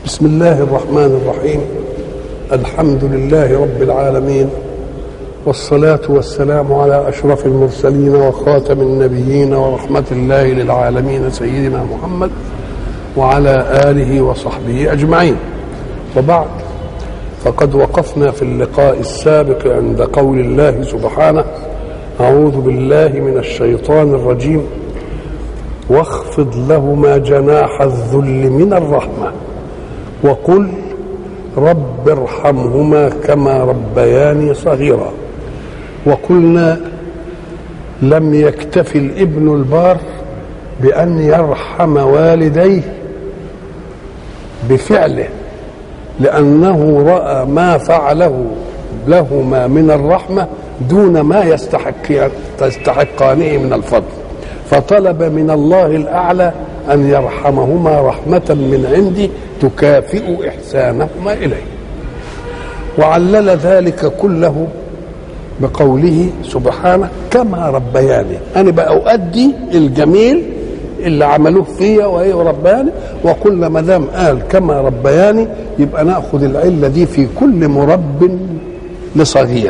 بسم الله الرحمن الرحيم الحمد لله رب العالمين والصلاة والسلام على أشرف المرسلين وخاتم النبيين ورحمة الله للعالمين سيدنا محمد وعلى آله وصحبه أجمعين وبعد فقد وقفنا في اللقاء السابق عند قول الله سبحانه أعوذ بالله من الشيطان الرجيم واخفض لهما جناح الذل من الرحمه وقل رب ارحمهما كما ربياني صغيرا وقلنا لم يكتف الابن البار بان يرحم والديه بفعله لانه راى ما فعله لهما من الرحمه دون ما يستحق تستحقانه من الفضل فطلب من الله الاعلى ان يرحمهما رحمه من عندي تكافئ احسانهما اليه وعلل ذلك كله بقوله سبحانه كما ربياني انا بقى اؤدي الجميل اللي عملوه فيا وهي رباني وقلنا ما دام قال كما ربياني يبقى ناخذ العله دي في كل مرب لصغير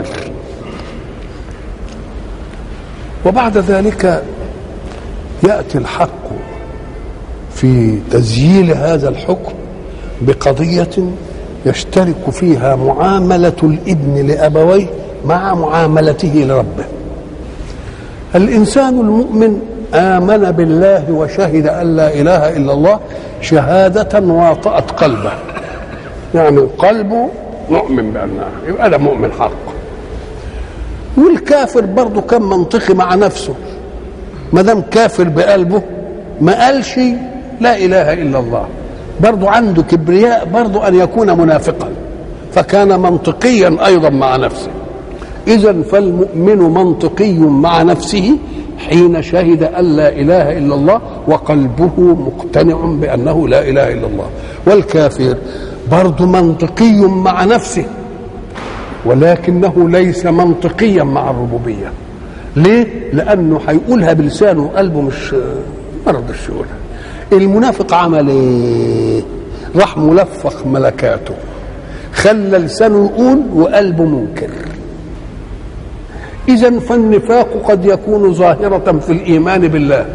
وبعد ذلك ياتي الحق في تسجيل هذا الحكم بقضيه يشترك فيها معامله الابن لابويه مع معاملته لربه الانسان المؤمن امن بالله وشهد ان لا اله الا الله شهاده واطات قلبه يعني قلبه مؤمن بانها يبقى ده مؤمن حق والكافر برضه كان منطقي مع نفسه ما دام كافر بقلبه ما قالش لا اله الا الله برضه عنده كبرياء برضه ان يكون منافقا فكان منطقيا ايضا مع نفسه اذا فالمؤمن منطقي مع نفسه حين شهد ان لا اله الا الله وقلبه مقتنع بانه لا اله الا الله والكافر برضه منطقي مع نفسه ولكنه ليس منطقيا مع الربوبيه ليه لانه هيقولها بلسانه وقلبه مش ما رضيش يقولها المنافق عمل ايه راح ملفق ملكاته خلى لسانه يقول وقلبه منكر اذا فالنفاق قد يكون ظاهره في الايمان بالله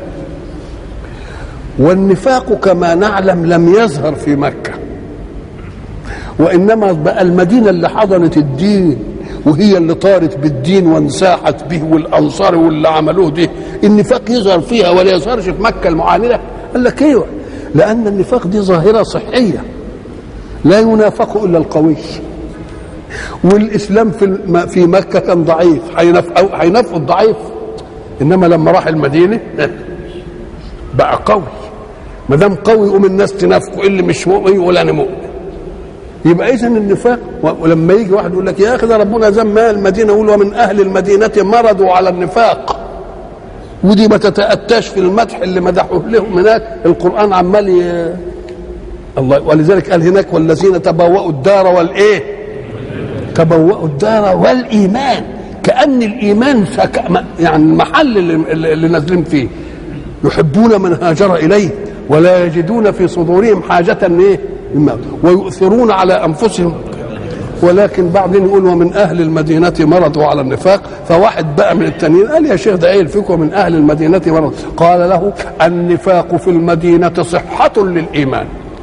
والنفاق كما نعلم لم يظهر في مكه وانما بقى المدينه اللي حضنت الدين وهي اللي طارت بالدين وانساحت به والانصار واللي عملوه دي النفاق يظهر فيها ولا يظهرش في مكه المعاندة قال لك ايوه لان النفاق دي ظاهره صحيه لا ينافق الا القوي والاسلام في في مكه كان ضعيف هينافق الضعيف انما لما راح المدينه بقى قوي ما دام قوي يقوم الناس تنافقه اللي مش مؤمن يقول انا مؤمن يبقى اذا النفاق ولما يجي واحد يقول لك يا اخي ده ربنا زم المدينه يقول ومن اهل المدينه مرضوا على النفاق ودي ما تتاتاش في المدح اللي مدحوه لهم هناك القران عمال ي... الله ولذلك قال هناك والذين تبوأوا الدار والايه تبوأوا الدار والايمان كان الايمان سك... يعني المحل اللي, اللي نازلين فيه يحبون من هاجر اليه ولا يجدون في صدورهم حاجه ايه ويؤثرون على انفسهم ولكن بعدين يقول ومن اهل المدينه مرضوا على النفاق فواحد بقى من التانيين قال يا شيخ ده ايه الفكره من اهل المدينه مرض قال له النفاق في المدينه صحه للايمان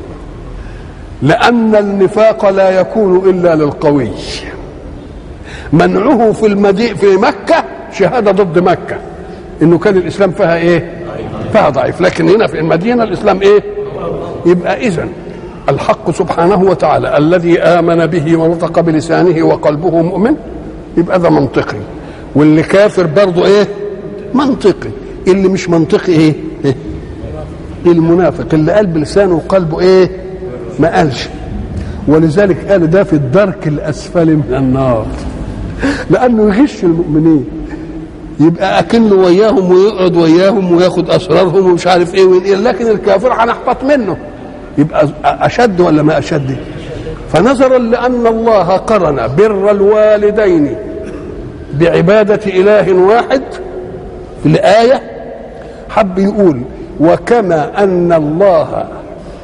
لان النفاق لا يكون الا للقوي منعه في المدي في مكه شهاده ضد مكه انه كان الاسلام فيها ايه فيها ضعيف لكن هنا في المدينه الاسلام ايه يبقى اذا الحق سبحانه وتعالى الذي آمن به ونطق بلسانه وقلبه مؤمن يبقى ده منطقي واللي كافر برضه ايه منطقي اللي مش منطقي ايه, إيه؟ المنافق اللي قال بلسانه وقلبه ايه ما قالش ولذلك قال ده في الدرك الاسفل من النار لانه يغش المؤمنين يبقى اكنه وياهم ويقعد وياهم وياخد اسرارهم ومش عارف ايه وينقل لكن الكافر هنحبط منه يبقى اشد ولا ما اشد فنظرا لان الله قرن بر الوالدين بعباده اله واحد في الايه حب يقول وكما ان الله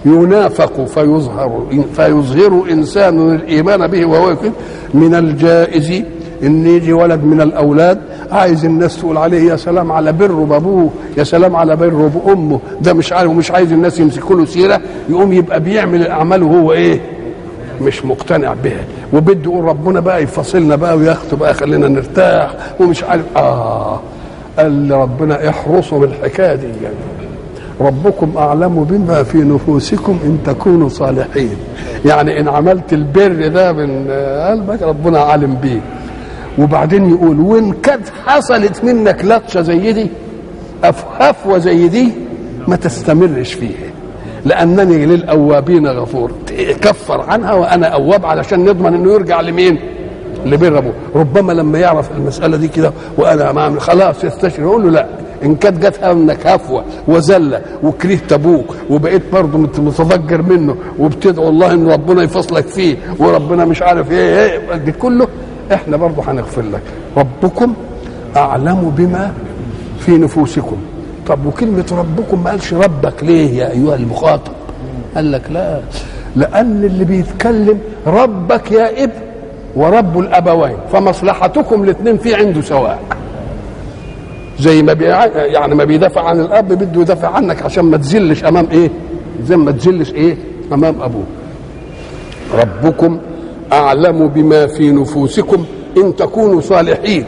ينافق فيظهر فيظهر انسان الايمان به وهو يكون من الجائز ان يجي ولد من الاولاد عايز الناس تقول عليه يا سلام على بره بابوه يا سلام على بره بامه ده مش عارف ومش عايز الناس يمسكوا له سيره يقوم يبقى بيعمل الاعمال وهو ايه مش مقتنع بها وبده يقول ربنا بقى يفصلنا بقى وياخده بقى خلينا نرتاح ومش عارف اه قال ربنا احرصوا بالحكايه دي يعني ربكم اعلم بما في نفوسكم ان تكونوا صالحين يعني ان عملت البر ده من قلبك ربنا عالم بيه وبعدين يقول وان كانت حصلت منك لطشه زي دي هفوه زي دي ما تستمرش فيها لانني للاوابين غفور كفر عنها وانا اواب علشان نضمن انه يرجع لمين لبر ابوه ربما لما يعرف المساله دي كده وانا ما خلاص يستشعر يقول له لا ان كانت جت منك هفوه وزله وكرهت ابوك وبقيت برضه متفجر منه وبتدعو الله ان ربنا يفصلك فيه وربنا مش عارف ايه, إيه دي كله احنا برضه هنغفر لك ربكم اعلم بما في نفوسكم طب وكلمة ربكم ما قالش ربك ليه يا أيها المخاطب قال لك لا لأن اللي بيتكلم ربك يا ابن ورب الأبوين فمصلحتكم الاثنين في عنده سواء زي ما بي يعني ما بيدافع عن الاب بده يدافع عنك عشان ما تزلش امام ايه زي ما تزلش ايه امام ابوك ربكم اعلم بما في نفوسكم ان تكونوا صالحين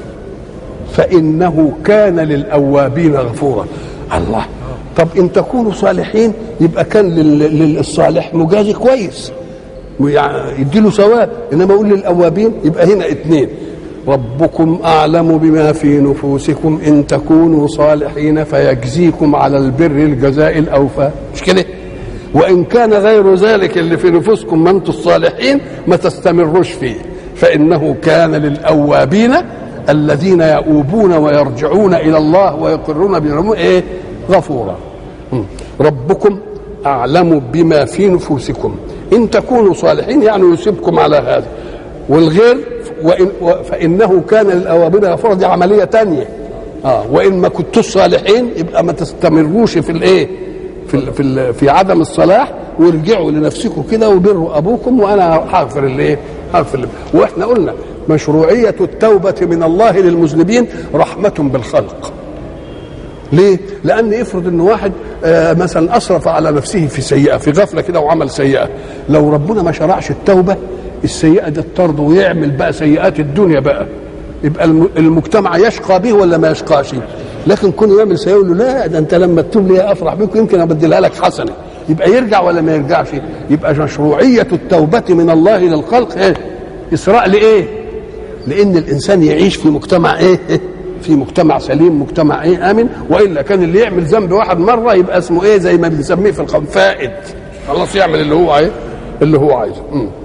فانه كان للاوابين غفورا الله طب ان تكونوا صالحين يبقى كان للصالح مجازي كويس يعني يديله ثواب انما يقول للاوابين يبقى هنا اثنين ربكم اعلم بما في نفوسكم ان تكونوا صالحين فيجزيكم على البر الجزاء الاوفى مش كده وان كان غير ذلك اللي في نفوسكم ما انتم الصالحين ما تستمروش فيه فانه كان للاوابين الذين يؤوبون ويرجعون الى الله ويقرون بذنوبهم ايه غفورا ربكم اعلم بما في نفوسكم ان تكونوا صالحين يعني يصيبكم على هذا والغير وإن فانه كان للاوابين غفورا دي عمليه تانية اه وان ما كنتوش صالحين يبقى ما تستمروش في الايه في في في عدم الصلاح وارجعوا لنفسكم كده وبروا ابوكم وانا هغفر الايه هغفر واحنا قلنا مشروعيه التوبه من الله للمذنبين رحمه بالخلق ليه؟ لأن افرض إن واحد آه مثلا أسرف على نفسه في سيئة في غفلة كده وعمل سيئة لو ربنا ما شرعش التوبة السيئة دي تطرده ويعمل بقى سيئات الدنيا بقى يبقى المجتمع يشقى به ولا ما يشقاش لكن كونه يعمل سيئة يقول له لا ده أنت لما تتوب لي أفرح بك يمكن أبدلها لك حسنة يبقى يرجع ولا ما يرجعش يبقى مشروعية التوبة من الله للخلق إيه؟ إسراء لإيه؟ لأن الإنسان يعيش في مجتمع إيه؟ في مجتمع سليم مجتمع ايه امن والا كان اللي يعمل ذنب واحد مره يبقى اسمه ايه زي ما بنسميه في القوم فائد خلاص يعمل اللي هو عايز اللي هو عايزه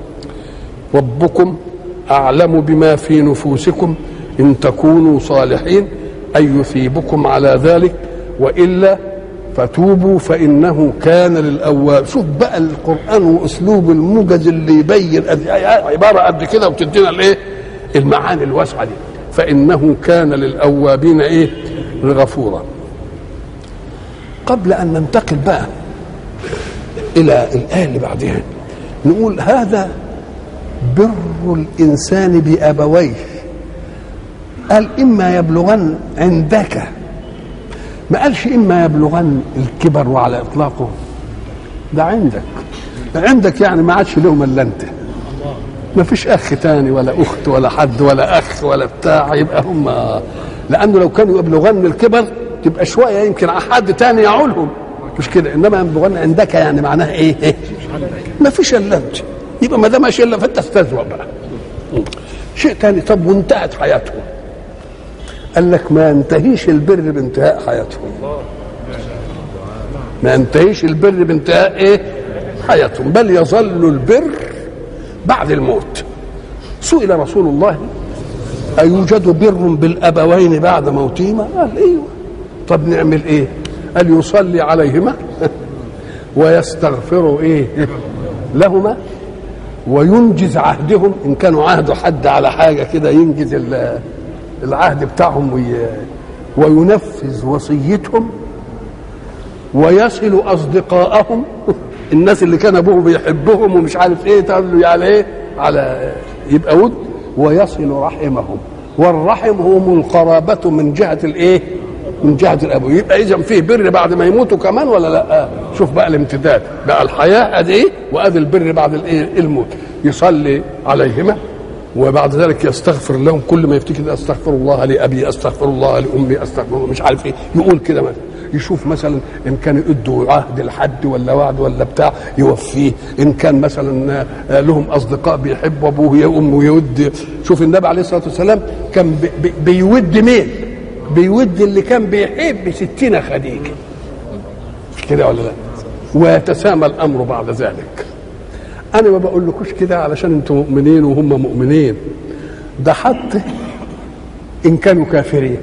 ربكم اعلم بما في نفوسكم ان تكونوا صالحين اي يثيبكم على ذلك والا فتوبوا فانه كان للاواب شوف بقى القران واسلوب الموجز اللي يبين عباره قد كده وتدينا الايه المعاني الواسعه دي فإنه كان للأوابين إيه غفورا قبل أن ننتقل بقى إلى الآية اللي بعدها نقول هذا بر الإنسان بأبويه قال إما يبلغن عندك ما قالش إما يبلغن الكبر وعلى إطلاقه ده عندك عندك يعني ما عادش لهم إلا أنت ما فيش اخ تاني ولا اخت ولا حد ولا اخ ولا بتاع يبقى هم لانه لو كانوا يبلغن الكبر تبقى شويه يمكن حد تاني يعولهم مش كده انما يبلغن عندك يعني معناها ايه؟ إيه؟ ما فيش الا انت يبقى ما دام ماشي الا فانت استزوى بقى شيء تاني طب وانتهت حياتهم قال لك ما ينتهيش البر بانتهاء حياتهم ما ينتهيش البر بانتهاء ايه؟ حياتهم بل يظل البر بعد الموت سئل رسول الله أيوجد بر بالأبوين بعد موتهما قال ايوه طب نعمل ايه قال يصلي عليهما ويستغفر ايه لهما وينجز عهدهم ان كانوا عهدوا حد على حاجه كده ينجز العهد بتاعهم وي... وينفذ وصيتهم ويصل اصدقائهم الناس اللي كان ابوه بيحبهم ومش عارف ايه تقول له على ايه على يبقى ود ويصل رحمهم والرحم هم القرابة من جهة الايه من جهة الأبو يبقى إذا فيه بر بعد ما يموتوا كمان ولا لا شوف بقى الامتداد بقى الحياة أدي إيه وأدي البر بعد الإيه الموت يصلي عليهما وبعد ذلك يستغفر لهم كل ما يفتكر استغفر الله لابي استغفر الله لامي استغفر الله مش عارف ايه يقول كده مثلا يشوف مثلا ان كان يدوا عهد لحد ولا وعد ولا بتاع يوفيه ان كان مثلا لهم اصدقاء بيحبوا ابوه يا امه يود شوف النبي عليه الصلاه والسلام كان بي بي بيود مين بيود اللي كان بيحب ستين خديجه مش كده ولا لا ويتسامى الامر بعد ذلك انا ما بقولكوش كده علشان انتم مؤمنين وهم مؤمنين ده حتى ان كانوا كافرين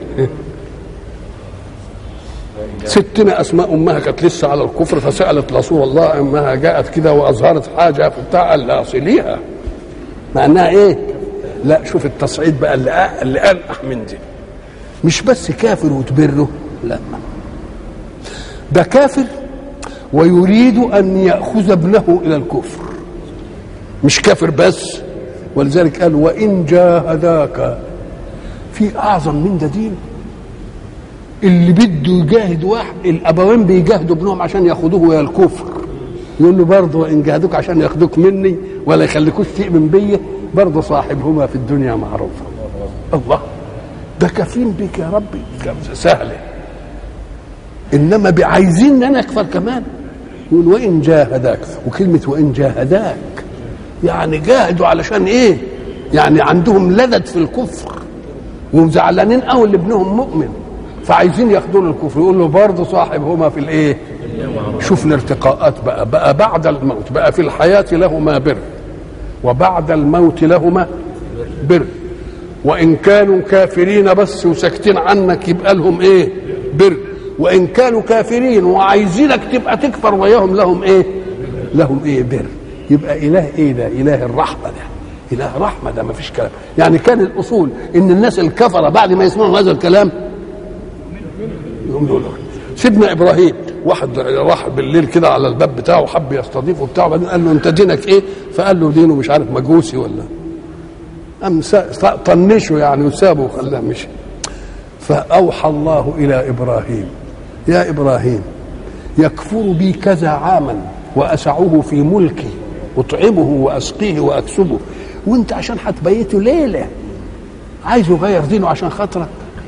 ستنا اسماء امها كانت لسه على الكفر فسالت رسول الله امها جاءت كده واظهرت حاجه في بتاع قال لا اصليها مع انها ايه لا شوف التصعيد بقى اللي اللي انقح من دي مش بس كافر وتبره لا ده كافر ويريد ان ياخذ ابنه الى الكفر مش كافر بس ولذلك قال وان جاهداك في اعظم من ده دين اللي بده يجاهد واحد الابوين بيجاهدوا ابنهم عشان ياخدوه ويا الكفر يقول له برضه وان جاهدوك عشان ياخدوك مني ولا يخليكوش تؤمن بيا برضه صاحبهما في الدنيا معروفه الله ده كفيل بك يا ربي سهله انما عايزين انا اكفر كمان يقول وان جاهداك وكلمه وان جاهداك يعني جاهدوا علشان ايه يعني عندهم لذة في الكفر وزعلانين قوي اللي ابنهم مؤمن فعايزين ياخدوه للكفر يقول له برضه صاحبهما في الايه شوف الارتقاءات بقى بقى بعد الموت بقى في الحياة لهما بر وبعد الموت لهما بر وإن كانوا كافرين بس وساكتين عنك يبقى لهم إيه بر وإن كانوا كافرين وعايزينك تبقى تكفر وياهم لهم إيه لهم إيه بر يبقى إله إيه ده إله الرحمة ده إله رحمة ده ما فيش كلام يعني كان الأصول إن الناس الكفرة بعد ما يسمعوا هذا الكلام يقوم يقولوا سيدنا إبراهيم واحد راح بالليل كده على الباب بتاعه حب يستضيفه بتاعه بعدين قال له انت دينك ايه؟ فقال له دينه مش عارف مجوسي ولا قام طنشه يعني وسابه وخلاه مشي فاوحى الله الى ابراهيم يا ابراهيم يكفر بي كذا عاما واسعه في ملكي اطعمه واسقيه واكسبه وانت عشان هتبيته ليله عايز يغير دينه عشان خاطرك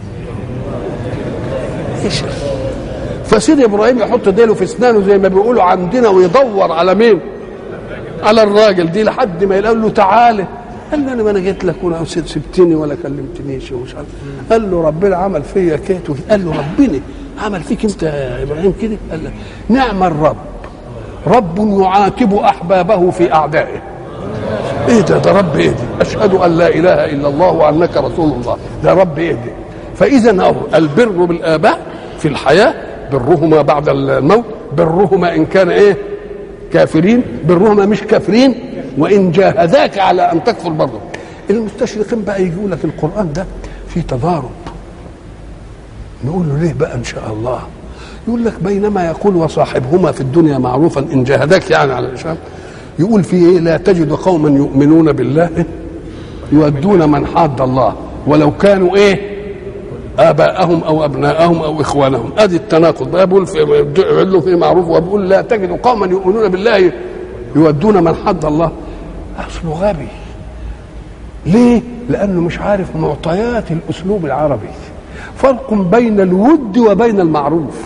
ايش فسيد ابراهيم يحط ديله في اسنانه زي ما بيقولوا عندنا ويدور على مين على الراجل دي لحد ما يقول له تعالى قال له انا ما انا جيت لك ولا سبتني ولا كلمتنيش ومش عارف قال له ربنا عمل فيا كده قال له ربنا عمل فيك انت يا ابراهيم كده قال له نعم الرب رب يعاتب احبابه في اعدائه ايه ده ده رب ايه دي اشهد ان لا اله الا الله وانك رسول الله ده رب ايه دي فاذا البر بالاباء في الحياه برهما بعد الموت برهما ان كان ايه كافرين برهما مش كافرين وان جاهداك على ان تكفر برضه المستشرقين بقى يجوا لك القران ده في تضارب نقول له ليه بقى ان شاء الله يقول لك بينما يقول وصاحبهما في الدنيا معروفا ان جاهداك يعني على الاشام يقول في ايه لا تجد قوما يؤمنون بالله يؤدون من حاد الله ولو كانوا ايه اباءهم او ابناءهم او اخوانهم ادي التناقض بقى بيقول في له في معروف وبيقول لا تجد قوما يؤمنون بالله يودون من حد الله اصله غبي ليه لانه مش عارف معطيات الاسلوب العربي فرق بين الود وبين المعروف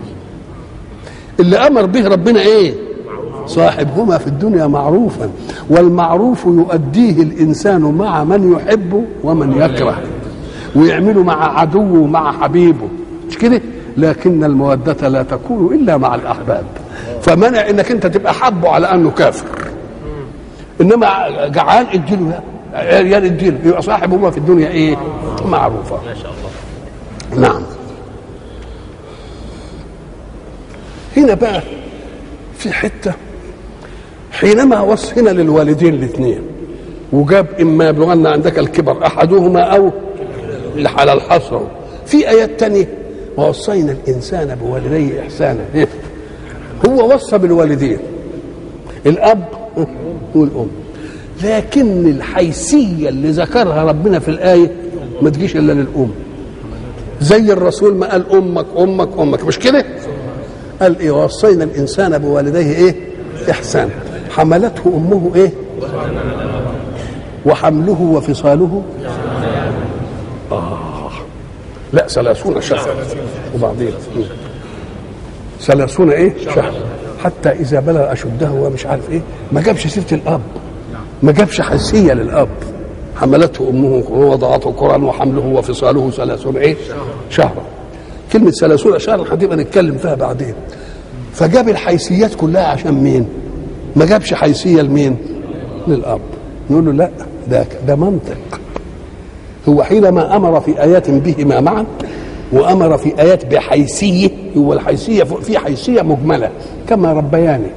اللي امر به ربنا ايه صاحبهما في الدنيا معروفا والمعروف يؤديه الانسان مع من يحبه ومن يكره ويعمله مع عدوه ومع حبيبه مش كده لكن المودة لا تكون إلا مع الأحباب فمنع انك انت تبقى حبه على انه كافر انما جعان اديله عريان اديله يبقى صاحبهما في الدنيا ايه معروفه ما شاء الله نعم هنا بقى في حته حينما وصينا للوالدين الاثنين وجاب اما يبلغن عندك الكبر احدهما او على الحصر في ايات تانية ووصينا الانسان بوالديه احسانا إيه؟ هو وصى بالوالدين الاب والام لكن الحيثيه اللي ذكرها ربنا في الايه ما تجيش الا للام زي الرسول ما قال امك امك امك مش كده قال ايه وصينا الانسان بوالديه ايه احسان حملته امه ايه وحمله وفصاله آه لا ثلاثون شهرا وبعدين ثلاثون ايه شهر حتى اذا بلغ اشده ومش عارف ايه ما جابش سيره الاب ما جابش حسيه للاب حملته امه ووضعته كرا وحمله وفصاله ثلاثون ايه شهرا كلمه ثلاثون شهرا هتبقى نتكلم فيها بعدين فجاب الحيثيات كلها عشان مين ما جابش حيثيه لمين للاب نقول له لا ده ده منطق هو حينما امر في ايات بهما معا وامر في ايات بحيثيه هو الحيثيه في حيثيه مجمله كما ربياني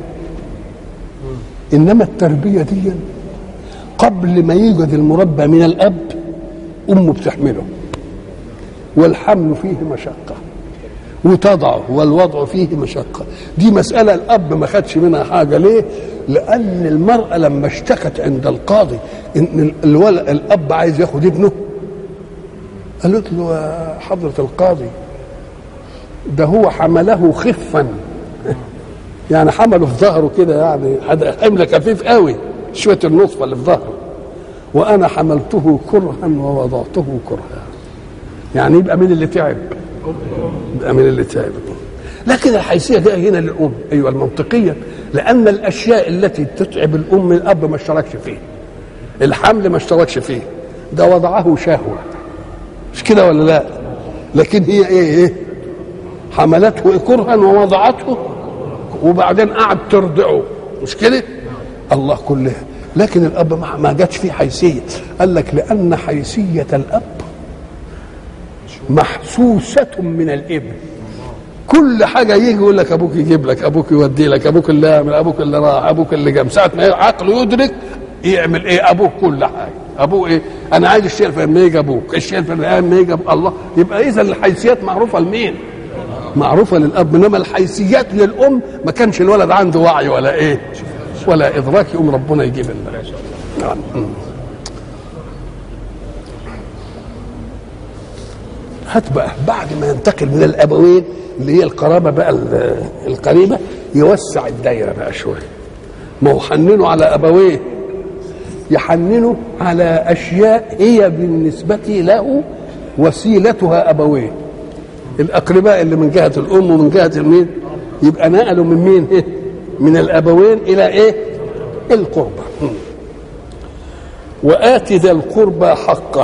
انما التربيه دي قبل ما يوجد المربى من الاب امه بتحمله والحمل فيه مشقه وتضعه والوضع فيه مشقة دي مسألة الأب ما خدش منها حاجة ليه لأن المرأة لما اشتكت عند القاضي إن الولد الأب عايز ياخد ابنه قالت له يا حضرة القاضي ده هو حمله خفا يعني حمله في ظهره كده يعني حمل خفيف قوي شوية النصفة اللي في ظهره وأنا حملته كرها ووضعته كرها يعني يبقى مين اللي تعب يبقى مين اللي تعب لكن الحيثية جاية هنا للأم أيوة المنطقية لأن الأشياء التي تتعب الأم الأب ما اشتركش فيه الحمل ما اشتركش فيه ده وضعه شهوة مش كده ولا لا لكن هي ايه ايه حملته كرها ووضعته وبعدين قعد ترضعه مش كده الله كلها لكن الاب ما جاتش فيه حيثيه قال لك لان حيثيه الاب محسوسه من الابن كل حاجه يجي يقول لك ابوك يجيب لك ابوك يودي لك ابوك اللي يعمل ابوك اللي راح ابوك اللي جاب ساعه ما عقله يدرك يعمل ايه ابوك كل حاجه ابوه ايه انا عايز الشيء الفلاني يجي ابوك الشيء الفلاني يجي الله يبقى اذا الحيثيات معروفه لمين معروفه للاب انما الحيثيات للام ما كانش الولد عنده وعي ولا ايه ولا ادراك يقوم ربنا يجيب لنا نعم هات بقى بعد ما ينتقل من الابوين اللي هي القرابه بقى القريبه يوسع الدايره بقى شويه ما هو حننوا على ابويه يحننوا على اشياء هي بالنسبه له وسيلتها ابويه الاقرباء اللي من جهه الام ومن جهه المين يبقى نقلوا من مين إيه؟ من الابوين الى ايه القربى وآت ذا القربى حقه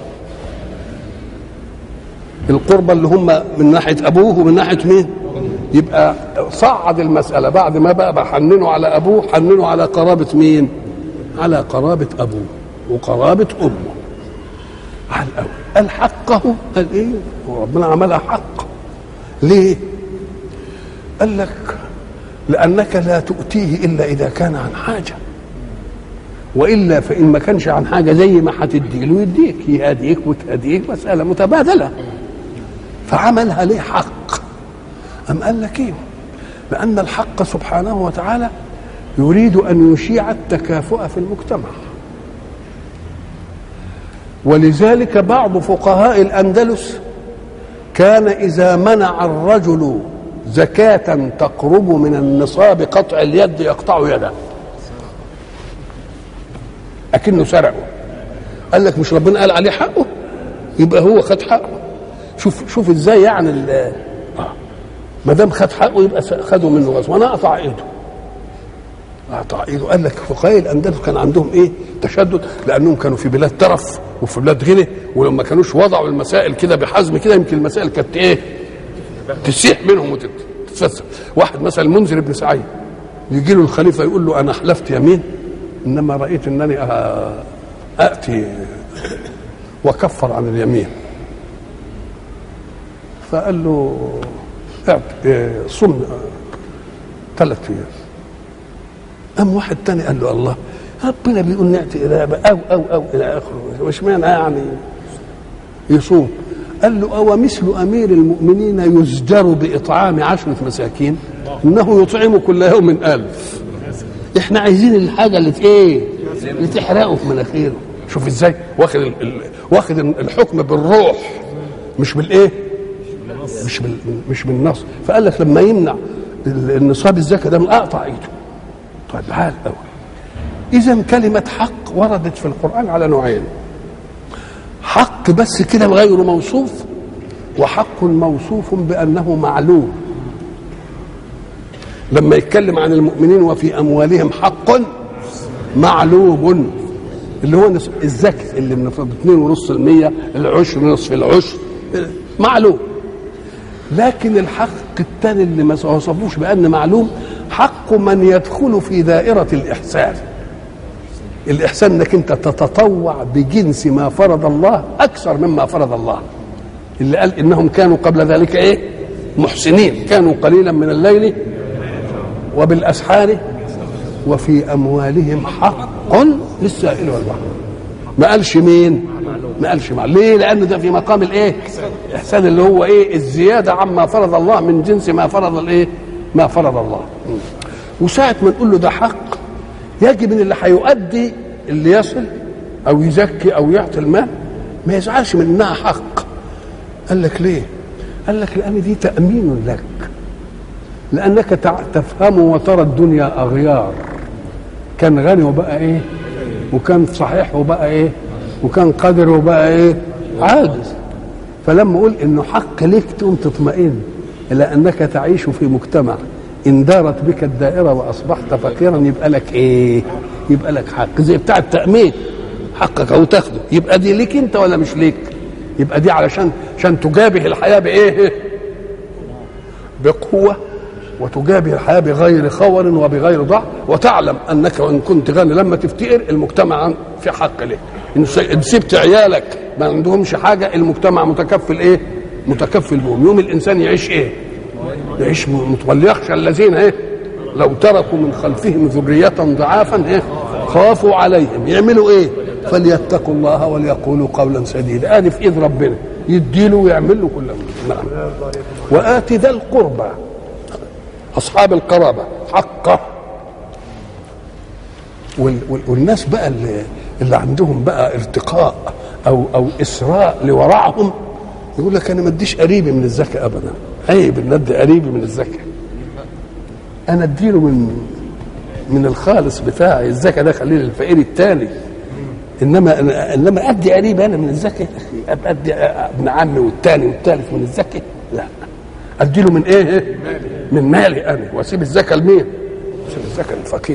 القربى اللي هم من ناحيه ابوه ومن ناحيه مين يبقى صعد المساله بعد ما بقى بحننوا على ابوه حننوا على قرابه مين على قرابه ابوه وقرابه امه على الاول قال حقه قال ايه وربنا عملها حق ليه قال لك لانك لا تؤتيه الا اذا كان عن حاجه والا فان ما كانش عن حاجه زي ما هتدي له يديك يهديك وتهديك مساله متبادله فعملها ليه حق أم قال لك إيه لأن الحق سبحانه وتعالى يريد أن يشيع التكافؤ في المجتمع ولذلك بعض فقهاء الأندلس كان إذا منع الرجل زكاة تقرب من النصاب قطع اليد يقطع يده أكنه سرقه قال لك مش ربنا قال عليه حقه يبقى هو خد حقه شوف شوف ازاي يعني ال ما دام خد حقه يبقى خدوا منه غصب وانا اقطع ايده اقطع ايده قال لك فقهاء الاندلس كان عندهم ايه تشدد لانهم كانوا في بلاد ترف وفي بلاد غنى ولما كانوش وضعوا المسائل كده بحزم كده يمكن المسائل كانت ايه تسيح منهم وتتفسر واحد مثلا المنذر بن سعيد يجي له الخليفه يقول له انا حلفت يمين انما رايت انني اتي وكفر عن اليمين فقال له صم ثلاث ايام قام واحد تاني قال له الله ربنا بيقول ناتي الى او او او الى اخره مش معنى يعني يصوم قال له أو مثل أمير المؤمنين يزجر بإطعام عشرة مساكين إنه يطعم كل يوم ألف احنا عايزين الحاجه اللي ت- ايه اللي تحرقه في مناخيره شوف ازاي واخد ال... ال... واخد الحكم بالروح مش بالايه مش بال... مش بالنص فقال لك لما يمنع ال- النصاب الزكاه ده من اقطع ايده طيب عال قوي اذا كلمه حق وردت في القران على نوعين حق بس كده غير موصوف وحق موصوف بانه معلوم لما يتكلم عن المؤمنين وفي اموالهم حق معلوم اللي هو نص- الزكاة اللي بنفرض 2.5% العشر نصف العشر معلوم لكن الحق الثاني اللي ما وصفوش بأن معلوم حق من يدخل في دائرة الإحسان الإحسان أنك أنت تتطوع بجنس ما فرض الله أكثر مما فرض الله اللي قال إنهم كانوا قبل ذلك إيه محسنين كانوا قليلا من الليل وبالأسحار وفي أموالهم حق للسائل والمحروم ما قالش مين ما قالش مع ليه لأن ده في مقام الإيه إحسان اللي هو إيه الزيادة عما فرض الله من جنس ما فرض الإيه ما فرض الله م. وساعة ما نقول له ده حق يجب ان اللي هيؤدي اللي يصل او يزكي او يعطي المال ما يزعلش من انها حق قال لك ليه قال لك لان دي تامين لك لانك تع- تفهم وترى الدنيا اغيار كان غني وبقى ايه وكان صحيح وبقى ايه وكان قادر وبقى ايه عاجز فلما اقول انه حق ليك تقوم تطمئن الى انك تعيش في مجتمع ان دارت بك الدائره واصبحت فقيرا يبقى لك ايه يبقى لك حق زي بتاع التامين حقك او تاخده يبقى دي ليك انت ولا مش ليك يبقى دي علشان عشان تجابه الحياه بايه بقوه وتجابه الحياه بغير خور وبغير ضعف وتعلم انك وان كنت غني لما تفتقر المجتمع في حق لك ان س- إن سبت عيالك ما عندهمش حاجه المجتمع متكفل ايه؟ متكفل بهم يوم الانسان يعيش ايه؟ يعيش م- مت- يخشى الذين ايه؟ لو تركوا من خلفهم ذرية ضعافا ايه؟ خافوا عليهم يعملوا ايه؟ فليتقوا الله وليقولوا قولا سديدا ادي في ايد ربنا يديله ويعمل له كل نعم وآت ذا القربى أصحاب القرابة حقه وال وال والناس بقى اللي, اللي عندهم بقى ارتقاء أو أو إسراء لورعهم يقول لك أنا ما اديش قريبي من الزكاة أبدا عيب إن أدي قريبي من الزكاة أنا اديله من من الخالص بتاعي الزكاة ده خليه للفقير التاني انما انما ادي قريب انا من الزكاه أبقى ادي ابن عمي والتاني والتالت من الزكاه لا ادي له من ايه من مالي انا واسيب الزكاه لمين اسيب الزكاه للفقير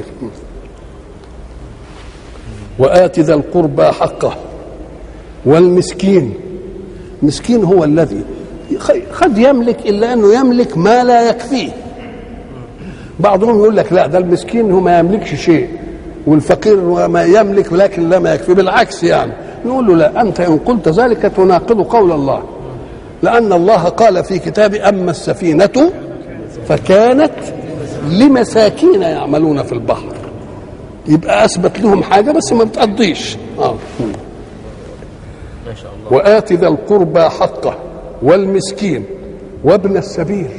وآت ذا القربى حقه والمسكين مسكين هو الذي قد يملك الا انه يملك ما لا يكفيه بعضهم يقول لك لا ده المسكين هو ما يملكش شيء والفقير ما يملك لكن لا ما يكفي بالعكس يعني نقول له لا انت ان قلت ذلك تناقض قول الله لان الله قال في كتابه اما السفينه فكانت لمساكين يعملون في البحر يبقى اثبت لهم حاجه بس ما بتقضيش اه ما شاء الله وآت ذا القربى حقه والمسكين وابن السبيل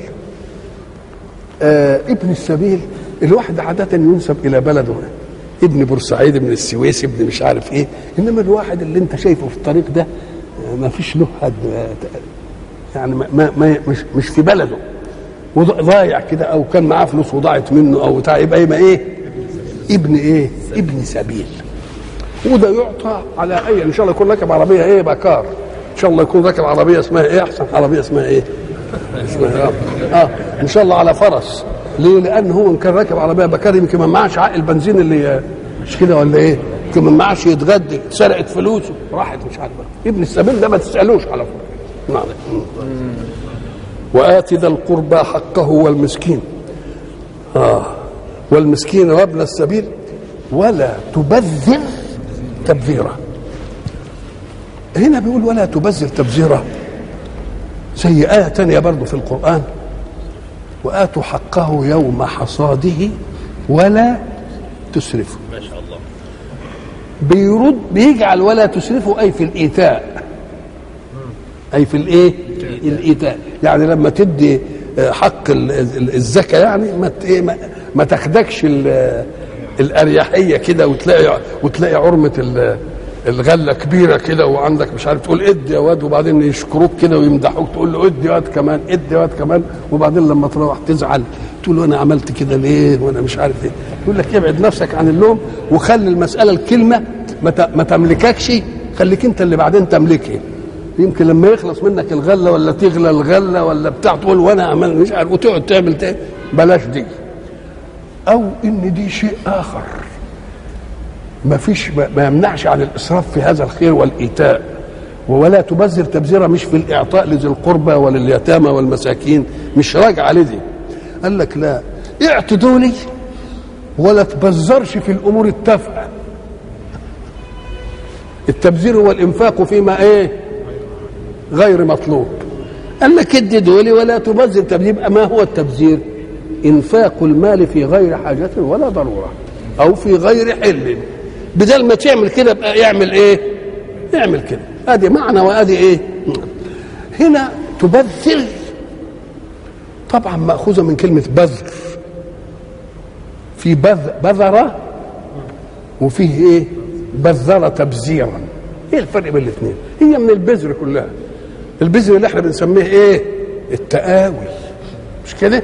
آه ابن السبيل الواحد عادة ينسب إلى بلده ابن بورسعيد ابن السويس ابن مش عارف ايه انما الواحد اللي انت شايفه في الطريق ده آه، ما فيش له حد آه، يعني ما, ما, ما مش, مش في بلده وضايع كده او كان معاه فلوس وضاعت منه او بتاع يبقى يبقى ايه ابن ايه ابن سبيل وده يعطى على اي ان شاء الله يكون راكب عربيه ايه بكار ان شاء الله يكون راكب عربيه اسمها ايه احسن عربيه اسمها ايه اسمها اه, آه. ان شاء الله على فرس ليه لان هو ان كان راكب عربيه بكار يمكن ما معاش عقل البنزين اللي مش كده ولا ايه يمكن ما معاش يتغدى اتسرقت فلوسه راحت مش عارف ابن السبيل ده ما تسالوش على فكره نعم وآت ذا القربى حقه والمسكين آه والمسكين وابن السبيل ولا تبذر تبذيرا هنا بيقول ولا تبذر تبذيرا زي آية تانية برضو في القرآن وآتوا حقه يوم حصاده ولا تسرفوا ما شاء الله بيرد بيجعل ولا تسرفوا أي في الإيتاء أي في الإيه الإيتاء يعني لما تدي آه، حق ال- ال- الزكاة يعني ما ت- إيه، ما- ما تاخدكش ال- الاريحيه كده وتلاقي وتلاقي عرمه ال- الغله كبيره كده وعندك مش عارف تقول ادي يا واد وبعدين يشكروك كده ويمدحوك تقول له ادي يا واد كمان ادي يا واد كمان وبعدين لما تروح تزعل تقول له انا عملت كده ليه وانا مش عارف ايه يقول لك ابعد نفسك عن اللوم وخلي المساله الكلمه ما ت- ما تملككش خليك انت اللي بعدين تملكها يمكن لما يخلص منك الغله ولا تغلى الغله ولا بتاع تقول وانا عمل مش عارف وتقعد تعمل تاني بلاش دي او ان دي شيء اخر ما فيش ما ما يمنعش عن الاسراف في هذا الخير والايتاء ولا تبذر تبذيره مش في الاعطاء لذي القربى ولليتامى والمساكين مش راجعه لدي قال لك لا اعط دولي ولا تبذرش في الامور التافهه التبذير هو الانفاق فيما ايه غير مطلوب قال لك ادي دولي ولا تبذر تبذير يبقى ما هو التبذير انفاق المال في غير حاجه ولا ضروره او في غير حل بدل ما تعمل كده بقى يعمل ايه يعمل كده ادي معنى وادي ايه هنا تبذر طبعا ماخوذه من كلمه بذر في بذ بذر وفيه ايه بذر تبذيرا ايه الفرق بين الاثنين هي من البذر كلها البذر اللي احنا بنسميه ايه التقاوي مش كده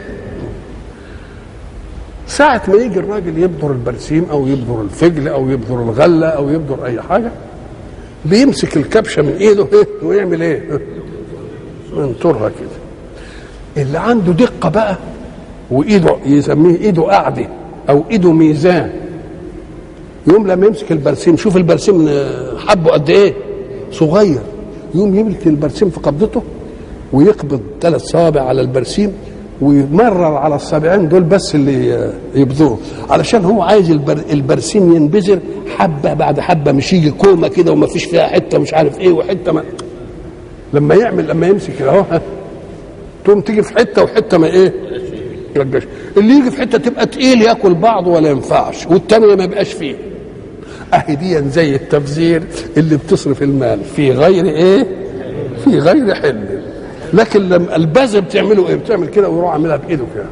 ساعة ما يجي الراجل يبذر البرسيم أو يبذر الفجل أو يبذر الغلة أو يبذر أي حاجة بيمسك الكبشة من إيده إيه ويعمل إيه؟ منطرها كده اللي عنده دقة بقى وإيده يسميه إيده قاعدة أو إيده ميزان يوم لما يمسك البرسيم شوف البرسيم حبه قد إيه؟ صغير يوم يمسك البرسيم في قبضته ويقبض ثلاث صوابع على البرسيم ويمرر على الصابعين دول بس اللي يبذروا علشان هو عايز البر البرسيم ينبذر حبه بعد حبه مش يجي كومه كده وما فيش فيها حته مش عارف ايه وحته ما لما يعمل لما يمسك كده اهو ها، تقوم تيجي في حته وحته ما ايه يرجعش اللي يجي في حته تبقى تقيل ياكل بعض ولا ينفعش والتانية ما يبقاش فيه اهي دي زي التبذير اللي بتصرف المال في غير ايه في غير حل لكن لما البذر بتعمله ايه بتعمل كده ويروح عاملها بايده كده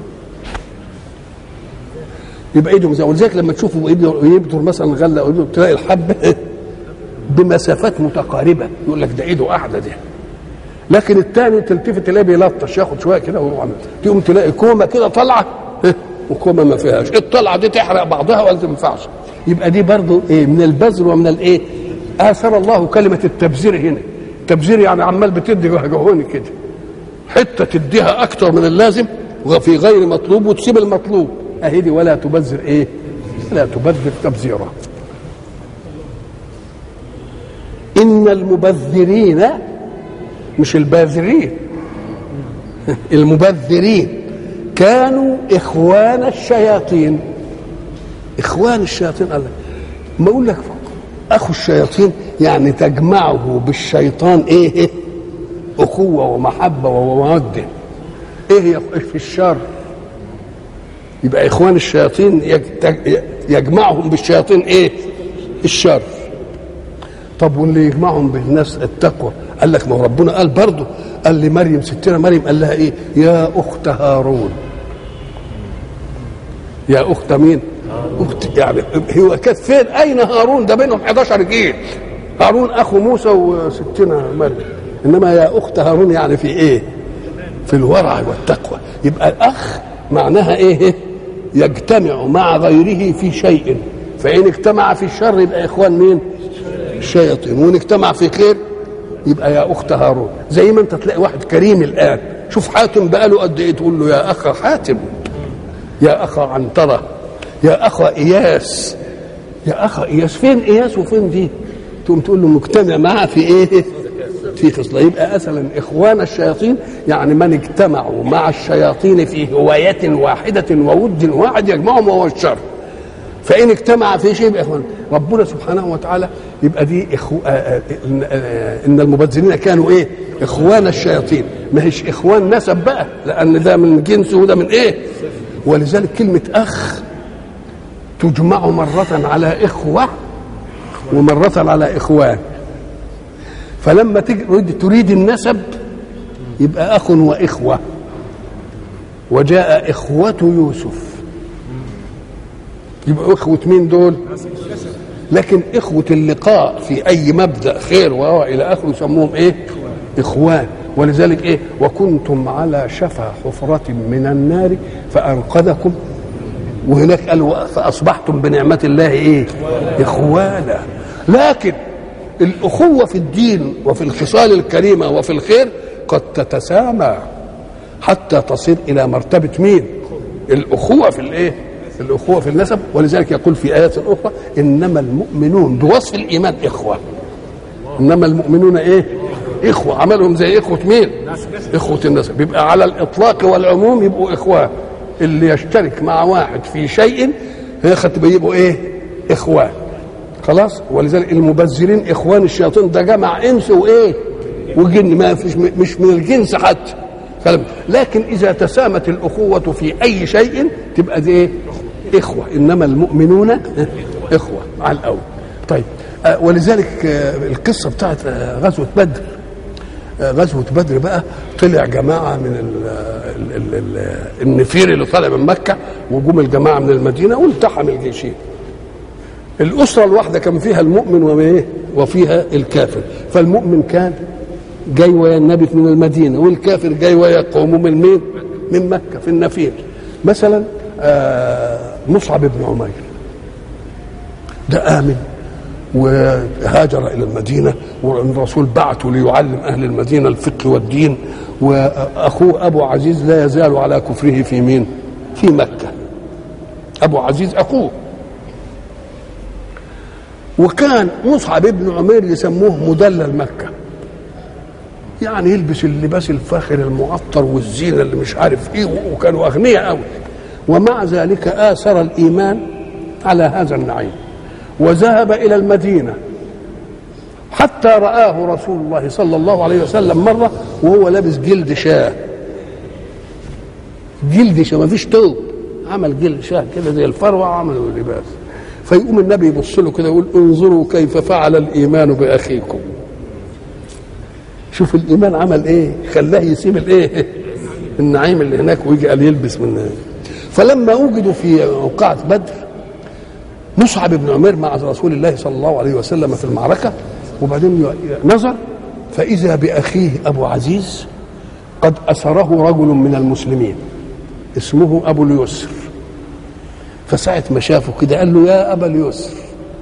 يبقى ايده مزاول ولذلك لما تشوفه يبذر يبذر مثلا غله او يبذر تلاقي الحبه بمسافات متقاربه يقول لك ده ايده قاعده دي لكن الثاني تلتفت تلاقيه بيلطش ياخد شويه كده ويروح عامل تقوم تلاقي كومه كده طالعه وكومه ما فيهاش الطلعه دي تحرق بعضها ولا تنفعش يبقى دي برضو ايه من البذر ومن الايه اثر الله كلمه التبذير هنا التبذير يعني عمال بتدي جهوني كده حته تديها اكتر من اللازم وفي غير مطلوب وتسيب المطلوب اهي دي ولا تبذر ايه لا تبذر تبذيرا ان المبذرين مش الباذرين المبذرين كانوا اخوان الشياطين اخوان الشياطين قال لك ما اقول لك اخو الشياطين يعني تجمعه بالشيطان ايه اخوه ومحبه وموده ايه في الشر يبقى اخوان الشياطين يجت- يجمعهم بالشياطين ايه الشر طب واللي يجمعهم بالناس التقوى قال لك ما هو ربنا قال برضه قال لمريم ستنا مريم قال لها ايه يا اخت هارون يا اخت مين اخت يعني هو كانت فين اين هارون ده بينهم 11 جيل هارون اخو موسى وستنا مريم انما يا اخت هارون يعني في ايه في الورع والتقوى يبقى الاخ معناها ايه يجتمع مع غيره في شيء فان اجتمع في الشر يبقى اخوان مين الشياطين وان اجتمع في خير يبقى يا اخت هارون زي ما انت تلاقي واحد كريم الان شوف حاتم بقاله قد ايه تقول له يا اخ حاتم يا اخ عنتره يا اخ اياس يا اخ اياس فين اياس وفين دي تقوم تقول له مجتمع معه في ايه في خصله يبقى مثلا اخوان الشياطين يعني من اجتمعوا مع الشياطين في هوايه واحده وود واحد يجمعهم وهو الشر فان اجتمع في شيء يبقى اخوان ربنا سبحانه وتعالى يبقى دي إخو... آه آه إن, آه ان المبذرين كانوا ايه اخوان الشياطين ما هيش اخوان نسب بقى لان ده من جنسه وده من ايه ولذلك كلمه اخ تجمع مرة على إخوة ومرة على إخوان فلما تريد تريد النسب يبقى أخ وإخوة وجاء إخوة يوسف يبقى اخوه مين دول لكن اخوه اللقاء في اي مبدا خير وهو الى اخره يسموهم ايه اخوان ولذلك ايه وكنتم على شفا حفرة من النار فأنقذكم وهناك قال فأصبحتم بنعمة الله ايه إخوانا لكن الأخوة في الدين وفي الخصال الكريمة وفي الخير قد تتسامى حتى تصل إلى مرتبة مين الأخوة في الايه الأخوة في النسب ولذلك يقول في آيات أخرى إنما المؤمنون بوصف الإيمان إخوة إنما المؤمنون إيه إخوة عملهم زي إخوة مين إخوة النسب يبقى على الإطلاق والعموم يبقوا إخوة اللي يشترك مع واحد في شيء ياخد يبقوا إيه إخوان خلاص ولذلك المبذرين إخوان الشياطين ده جمع إنس وإيه وجن ما فيش مش من الجنس حتى كلام لكن إذا تسامت الأخوة في أي شيء تبقى دي إيه إخوة إنما المؤمنون إخوة على الأول طيب آه ولذلك آه القصة بتاعت آه غزوة بدر غزوة بدر بقى طلع جماعة من ال ال ال النفير اللي طالع من مكة وجم الجماعة من المدينة والتحم الجيشين الأسرة الواحدة كان فيها المؤمن وإيه وفيها الكافر فالمؤمن كان جاي ويا النبي من المدينة والكافر جاي ويا قومه من مين من مكة في النفير مثلا مصعب بن عمير ده آمن وهاجر الى المدينه والرسول بعثه ليعلم اهل المدينه الفقه والدين واخوه ابو عزيز لا يزال على كفره في مين؟ في مكه. ابو عزيز اخوه. وكان مصعب بن عمير يسموه مدلل مكه. يعني يلبس اللباس الفاخر المعطر والزينه اللي مش عارف ايه وكانوا اغنياء قوي. ومع ذلك اثر الايمان على هذا النعيم. وذهب الى المدينه حتى رآه رسول الله صلى الله عليه وسلم مرة وهو لابس جلد شاه جلد شاه ما فيش توب عمل جلد شاه كده زي الفروة وعملوا لباس فيقوم النبي يبص له كده يقول انظروا كيف فعل الإيمان بأخيكم شوف الإيمان عمل إيه خلاه يسيب الإيه النعيم اللي هناك ويجي قال يلبس من فلما وجدوا في موقعة بدر مصعب بن عمير مع رسول الله صلى الله عليه وسلم في المعركة وبعدين نظر فإذا بأخيه أبو عزيز قد أسره رجل من المسلمين اسمه أبو اليسر فساعة ما شافه كده قال له يا أبا اليسر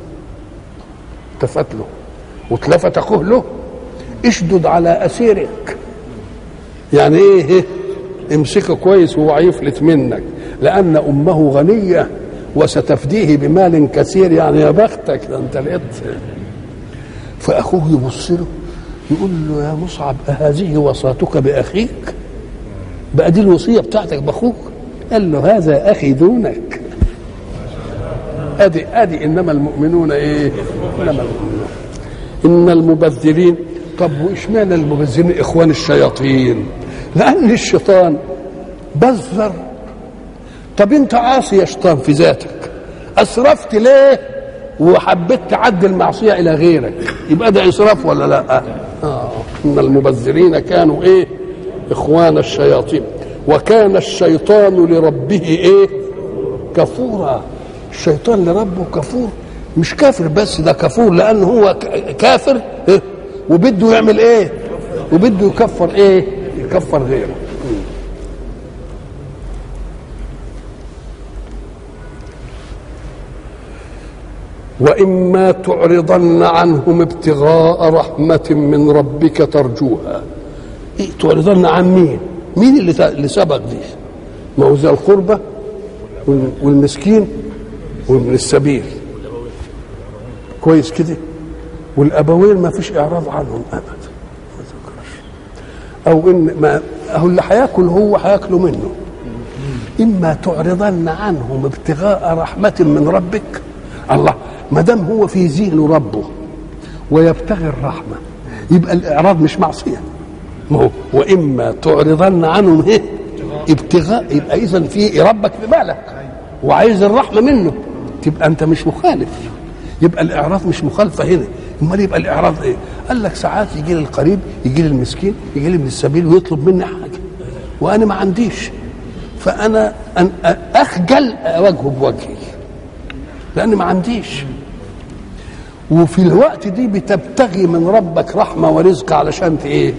التفت له واتلفت أخوه له اشدد على أسيرك يعني إيه, إيه؟ امسكه كويس وهو هيفلت منك لأن أمه غنية وستفديه بمال كثير يعني يا بختك ده انت لقيت فاخوه يبص له يقول له يا مصعب أهذه وصاتك باخيك بقى دي الوصيه بتاعتك باخوك قال له هذا اخي دونك ادي ادي انما المؤمنون ايه انما المؤمنون ان المبذرين طب واشمعنى المبذرين اخوان الشياطين لان الشيطان بذر طب انت عاصي يا شيطان في ذاتك اسرفت ليه وحبيت تعدي المعصيه الى غيرك يبقى ده اسراف ولا لا آه. ان المبذرين كانوا ايه اخوان الشياطين وكان الشيطان لربه ايه كفورا الشيطان لربه كفور مش كافر بس ده كفور لان هو كافر إيه؟ وبده يعمل ايه وبده يكفر ايه يكفر غيره واما تعرضن عنهم ابتغاء رحمه من ربك ترجوها إيه تعرضن عن مين مين اللي اللي سبق دي ما هو ذا القربى والمسكين وابن السبيل كويس كده والابوين ما فيش اعراض عنهم ابدا او ان ما هو اللي هياكل هو هياكله منه اما تعرضن عنهم ابتغاء رحمه من ربك الله ما دام هو في ذهنه ربه ويبتغي الرحمه يبقى الاعراض مش معصيه ما هو واما تعرضن عنهم ايه ابتغاء يبقى اذا في ربك في بالك وعايز الرحمه منه تبقى انت مش مخالف يبقى الاعراض مش مخالفه هنا امال يبقى الاعراض ايه قال لك ساعات يجي لي القريب يجي لي المسكين يجي لي من السبيل ويطلب مني حاجه وانا ما عنديش فانا أن اخجل اواجهه بوجهي لان ما عنديش وفي الوقت دي بتبتغي من ربك رحمه ورزق علشان ت- ايه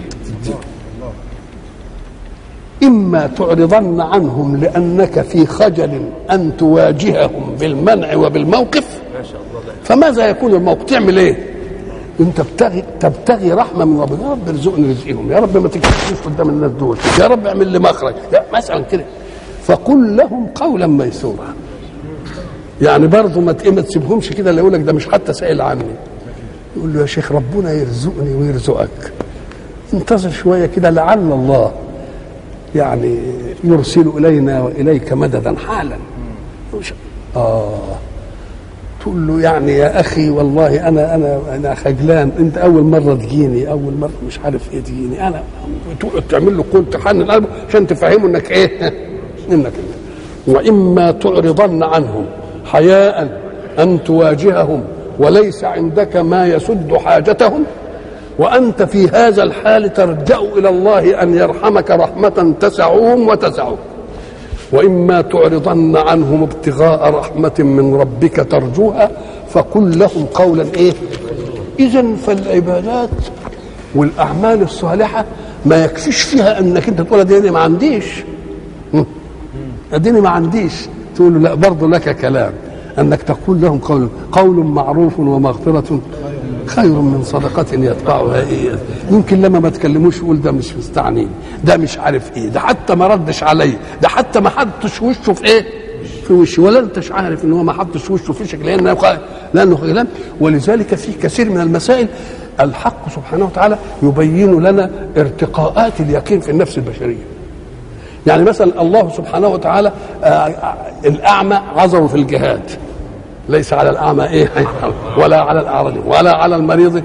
اما تعرضن عنهم لانك في خجل ان تواجههم بالمنع وبالموقف ما شاء الله ده فماذا يكون الموقف تعمل ايه انت تبتغي تبتغي رحمه من ربنا يا رب ارزقني رزقهم يا رب ما تكشفوش قدام الناس دول يا رب اعمل لي مخرج يا مثلا كده فقل لهم قولا ميسورا يعني برضه ما ت- ما تسيبهمش كده اللي يقول لك ده مش حتى سائل عني يقول له يا شيخ ربنا يرزقني ويرزقك انتظر شويه كده لعل الله يعني يرسل الينا واليك مددا حالا مش- اه تقول له يعني يا اخي والله انا انا انا خجلان انت اول مره تجيني اول مره مش عارف ايه تجيني انا تقعد تعمل له كل تحنن قلبه عشان تفهمه انك ايه انك واما تعرضن عنهم حياء ان تواجههم وليس عندك ما يسد حاجتهم وانت في هذا الحال ترجع الى الله ان يرحمك رحمه تسعهم وتسعك واما تعرضن عنهم ابتغاء رحمه من ربك ترجوها فقل لهم قولا ايه اذا فالعبادات والاعمال الصالحه ما يكفيش فيها انك انت تقول اديني ما عنديش هم. اديني ما عنديش تقول له لا برضه لك كلام انك تقول لهم قول قول معروف ومغفره خير من صدقة يتبعها إيه يمكن لما ما تكلموش يقول ده مش مستعنين ده مش عارف ايه ده حتى ما ردش علي ده حتى ما حطش وشه في ايه في وشي ولا انتش عارف ان هو ما حطش وشه في وشك لانه لانه خجلان ولذلك في كثير من المسائل الحق سبحانه وتعالى يبين لنا ارتقاءات اليقين في النفس البشريه يعني مثلا الله سبحانه وتعالى آه، آه، الاعمى عذره في الجهاد ليس على الاعمى ايه ولا على الاعرج ولا على المريض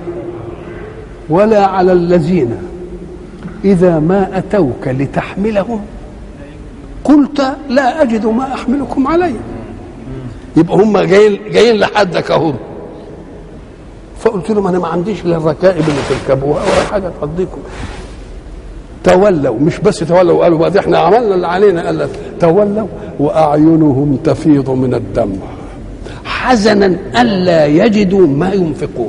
ولا على الذين اذا ما اتوك لتحملهم قلت لا اجد ما احملكم عليه يبقى هم جايين جايين لحدك اهم فقلت لهم انا ما عنديش الا الركائب اللي تركبوها ولا حاجه تفضيكم تولوا مش بس تولوا قالوا بقى ده احنا عملنا اللي علينا قال لك تولوا واعينهم تفيض من الدمع حزنا الا يجدوا ما ينفقون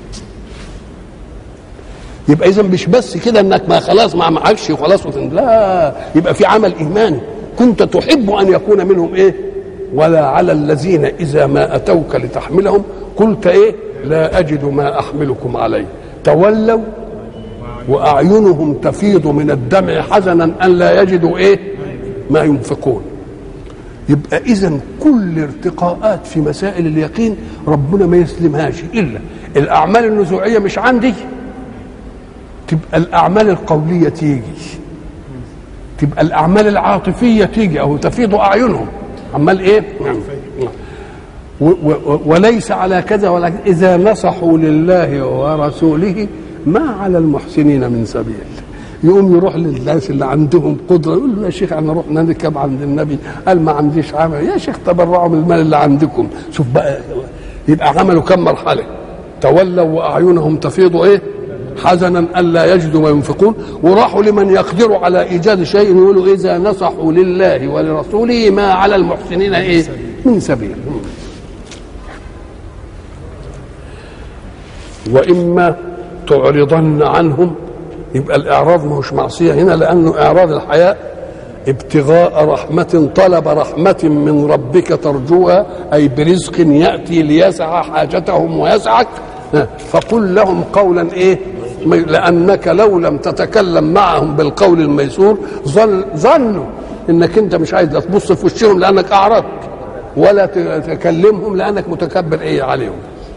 يبقى اذا مش بس كده انك ما خلاص ما معكش وخلاص وتن... لا يبقى في عمل ايماني كنت تحب ان يكون منهم ايه ولا على الذين اذا ما اتوك لتحملهم قلت ايه لا اجد ما احملكم عليه تولوا واعينهم تفيض من الدمع حزنا ان لا يجدوا ايه ما ينفقون يبقى اذا كل ارتقاءات في مسائل اليقين ربنا ما يسلمهاش الا الاعمال النزوعيه مش عندي تبقى الاعمال القوليه تيجي تبقى الاعمال العاطفيه تيجي او تفيض اعينهم عمال ايه و- و- وليس على كذا ولا كذا. اذا نصحوا لله ورسوله ما على المحسنين من سبيل يقوم يروح للناس اللي عندهم قدره يقول له يا شيخ انا رحنا نركب عند النبي قال ما عنديش عمل يا شيخ تبرعوا من المال اللي عندكم شوف بقى يبقى عملوا كم مرحله تولوا واعينهم تفيض ايه حزنا الا يجدوا ما ينفقون وراحوا لمن يقدر على ايجاد شيء يقولوا اذا نصحوا لله ولرسوله ما على المحسنين ايه من سبيل واما تعرضن عنهم يبقى الاعراض ما هوش معصيه هنا لانه اعراض الحياء ابتغاء رحمة طلب رحمة من ربك ترجوها أي برزق يأتي ليسع حاجتهم ويسعك فقل لهم قولا إيه لأنك لو لم تتكلم معهم بالقول الميسور ظن ظنوا إنك أنت مش عايز لا تبص في وشهم لأنك أعرضت ولا تكلمهم لأنك متكبر إيه عليهم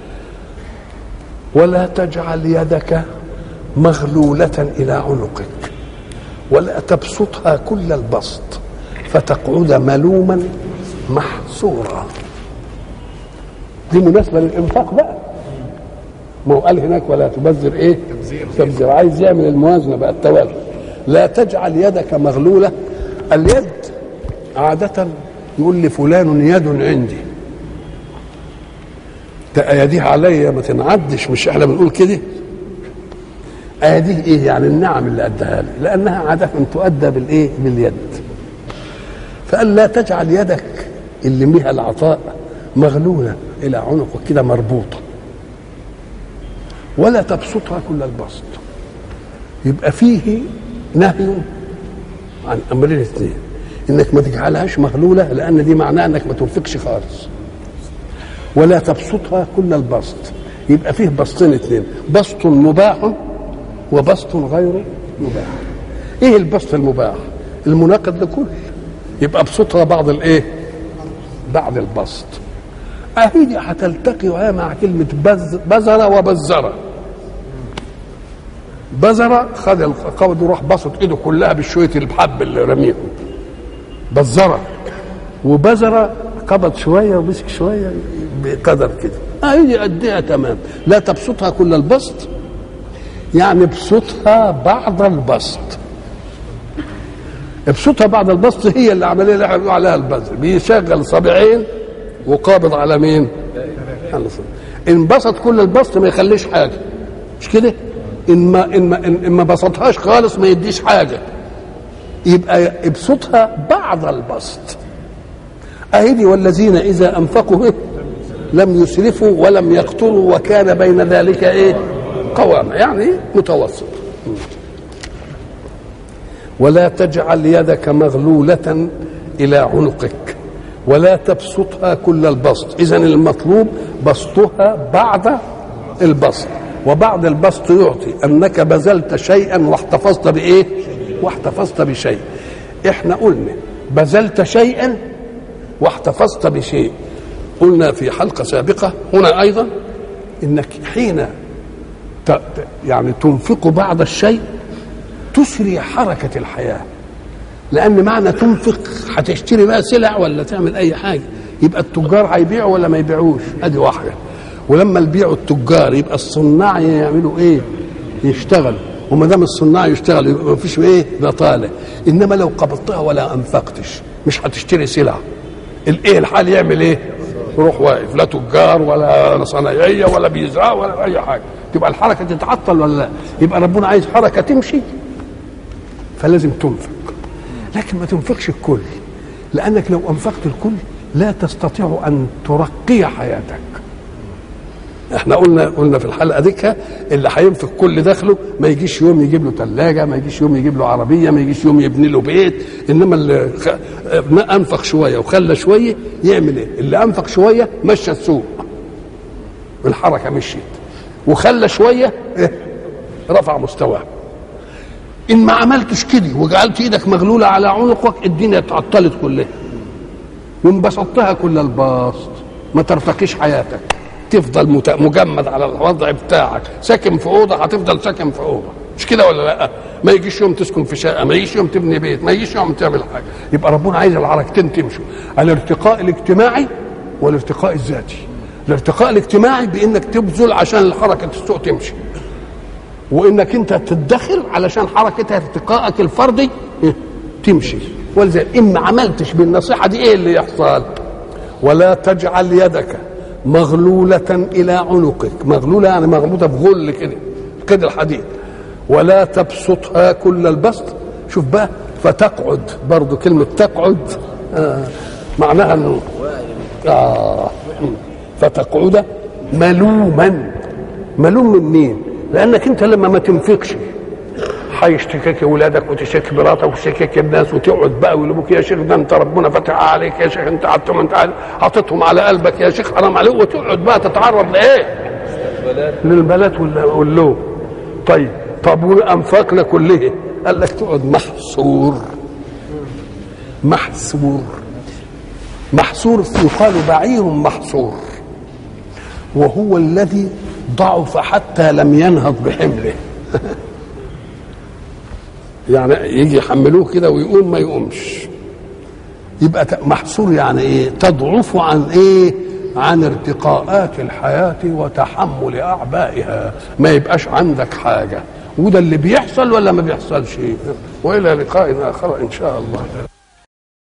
ولا تجعل يدك مغلولة إلى عنقك ولا تبسطها كل البسط فتقعد ملوما محصورا دي مناسبة للإنفاق بقى ما هو قال هناك ولا تبذر ايه تبذر عايز يعمل الموازنة بقى التوازن لا تجعل يدك مغلولة اليد عادة يقول لي فلان يد عندي ده اياديه عليا ما تنعدش مش احنا بنقول كده اياديه ايه يعني النعم اللي اداها لي لانها عاده تؤدى بالايه باليد فقال لا تجعل يدك اللي بها العطاء مغلولة إلى عنقك كده مربوطة ولا تبسطها كل البسط يبقى فيه نهي عن أمرين اثنين إنك ما تجعلهاش مغلولة لأن دي معناها إنك ما تنفقش خالص ولا تبسطها كل البسط يبقى فيه بسطين اثنين بسط مباح وبسط غير مباح ايه البسط المباح المناقض لكل يبقى ابسطها بعض الايه بعد البسط اهي دي هتلتقي وهي مع كلمه بز بزره وبزره بزره خد القبض وراح بسط ايده كلها بشويه الحب اللي رميهم بزره وبزره قبض شويه ومسك شويه بقدر كده اهي دي قدها تمام لا تبسطها كل البسط يعني ابسطها بعض البسط ابسطها بعد البسط هي العمليه اللي احنا بنقول عليها البذل بيشغل صابعين وقابض على مين؟ على صابع. ان بسط كل البسط ما يخليش حاجه مش كده؟ ان ما ان ما ان ما بسطهاش خالص ما يديش حاجه يبقى ابسطها بعض البسط اهدي والذين اذا انفقوا إيه؟ لم يسرفوا ولم يقتروا وكان بين ذلك ايه؟ قواما يعني متوسط ولا تجعل يدك مغلولة إلى عنقك ولا تبسطها كل البسط إذا المطلوب بسطها بعد البسط وبعد البسط يعطي أنك بذلت شيئا واحتفظت بإيه واحتفظت بشيء إحنا قلنا بذلت شيئا واحتفظت بشيء قلنا في حلقة سابقة هنا أيضا إنك حين يعني تنفق بعض الشيء تسري حركة الحياة لأن معنى تنفق هتشتري بقى سلع ولا تعمل أي حاجة يبقى التجار هيبيعوا ولا ما يبيعوش أدي واحدة ولما يبيعوا التجار يبقى الصناع يعملوا إيه؟ يشتغلوا وما دام الصناع يشتغل يبقى ما فيش ايه بطاله انما لو قبضتها ولا انفقتش مش هتشتري سلع الايه الحال يعمل ايه؟ يروح واقف لا تجار ولا صنايعيه ولا بيزرع ولا اي حاجه تبقى الحركه تتعطل ولا لا؟ يبقى ربنا عايز حركه تمشي فلازم تنفق لكن ما تنفقش الكل لانك لو انفقت الكل لا تستطيع ان ترقي حياتك احنا قلنا قلنا في الحلقه ديك اللي هينفق كل دخله ما يجيش يوم يجيب له ثلاجه ما يجيش يوم يجيب له عربيه ما يجيش يوم يبني له بيت انما اللي خ... ما انفق شويه وخلى شويه يعمل ايه؟ اللي انفق شويه مشى السوق الحركه مشيت وخلى شويه إيه؟ رفع مستواه ان ما عملتش كده وجعلت ايدك مغلوله على عنقك الدنيا اتعطلت كلها وان بسطتها كل البسط ما ترتقيش حياتك تفضل مجمد على الوضع بتاعك ساكن في اوضه هتفضل ساكن في اوضه مش كده ولا لا ما يجيش يوم تسكن في شقه ما يجيش يوم تبني بيت ما يجيش يوم تعمل حاجه يبقى ربنا عايز الحركتين تمشوا الارتقاء الاجتماعي والارتقاء الذاتي الارتقاء الاجتماعي بانك تبذل عشان حركه السوق تمشي وانك انت تدخر علشان حركه ارتقائك الفردي تمشي ولذلك ان ما عملتش بالنصيحه دي ايه اللي يحصل ولا تجعل يدك مغلولة إلى عنقك مغلولة يعني مغموطة بغل كده كده الحديد ولا تبسطها كل البسط شوف بقى فتقعد برضو كلمة تقعد آه معناها انه آه فتقعد ملوما ملوم من مين؟ لأنك أنت لما ما تنفقش هيشتكيك ولادك وتشتكي مراتك وتشتكيك الناس وتقعد بقى ويقولوا يا شيخ ده انت ربنا فتح عليك يا شيخ انت قعدتهم انت حاططهم على قلبك يا شيخ حرام عليك وتقعد بقى تتعرض لايه؟ للبلاد واللوم طيب طب وانفاقنا كلها قال لك تقعد محصور محصور محصور يقال بعير محصور وهو الذي ضعف حتى لم ينهض بحمله يعني يجي يحملوه كده ويقوم ما يقومش يبقى محصور يعني ايه تضعف عن ايه عن ارتقاءات الحياة وتحمل أعبائها ما يبقاش عندك حاجة وده اللي بيحصل ولا ما بيحصلش وإلى لقاء آخر إن شاء الله